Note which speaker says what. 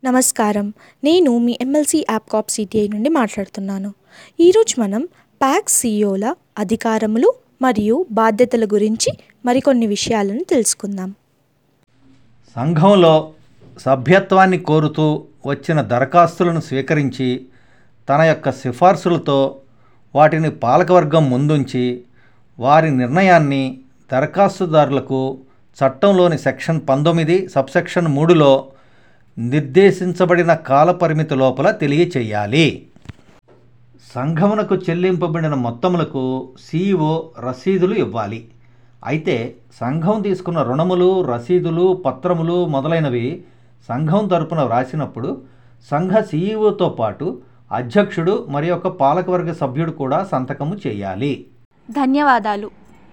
Speaker 1: నమస్కారం నేను మీ ఎమ్మెల్సీ యాప్ కాప్ సిటిఐ నుండి మాట్లాడుతున్నాను ఈరోజు మనం ప్యాక్ సిఇఓల అధికారములు మరియు బాధ్యతల గురించి మరికొన్ని విషయాలను తెలుసుకుందాం
Speaker 2: సంఘంలో సభ్యత్వాన్ని కోరుతూ వచ్చిన దరఖాస్తులను స్వీకరించి తన యొక్క సిఫార్సులతో వాటిని పాలకవర్గం ముందుంచి వారి నిర్ణయాన్ని దరఖాస్తుదారులకు చట్టంలోని సెక్షన్ పంతొమ్మిది సబ్సెక్షన్ మూడులో నిర్దేశించబడిన కాలపరిమితి లోపల తెలియచేయాలి సంఘమునకు చెల్లింపబడిన మొత్తములకు సీఈఓ రసీదులు ఇవ్వాలి అయితే సంఘం తీసుకున్న రుణములు రసీదులు పత్రములు మొదలైనవి సంఘం తరపున వ్రాసినప్పుడు సంఘ సీఈఓతో పాటు అధ్యక్షుడు మరి ఒక పాలకవర్గ సభ్యుడు కూడా సంతకము చేయాలి
Speaker 3: ధన్యవాదాలు